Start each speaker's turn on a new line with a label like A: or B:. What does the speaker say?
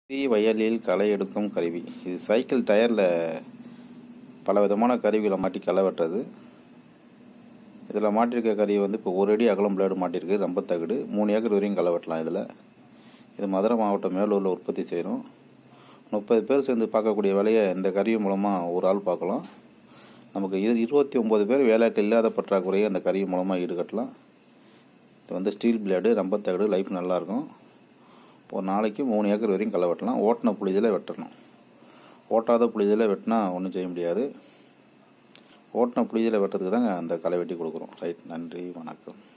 A: தீ வயலில் களை எடுக்கும் கருவி இது சைக்கிள் டயரில் பல விதமான கருவிகளை மாட்டி களை வெட்டுறது இதில் மாட்டியிருக்க கருவி வந்து இப்போ ஒரு அடி அகலம் பிளேடு மாட்டியிருக்கு ரொம்ப தகடு மூணு ஏக்கர் வரையும் களை வெட்டலாம் இதில் இது மதுரை மாவட்டம் மேலூரில் உற்பத்தி செய்கிறோம் முப்பது பேர் சேர்ந்து பார்க்கக்கூடிய வேலையை இந்த கருவி மூலமாக ஒரு ஆள் பார்க்கலாம் நமக்கு இரு இருபத்தி ஒம்பது பேர் வேலைக்கு இல்லாத பற்றாக்குறையை அந்த கருவி மூலமாக ஈடுகட்டலாம் இது வந்து ஸ்டீல் பிளேடு ரொம்ப தகடு லைஃப் நல்லாயிருக்கும் ஒரு நாளைக்கு மூணு ஏக்கர் வரையும் களை வெட்டலாம் ஓட்டின புளிதில் வெட்டணும் ஓட்டாத புளிதில் வெட்டினா ஒன்றும் செய்ய முடியாது ஓட்டின புளிதில் வெட்டுறதுக்கு தாங்க அந்த களை வெட்டி கொடுக்குறோம் ரைட் நன்றி வணக்கம்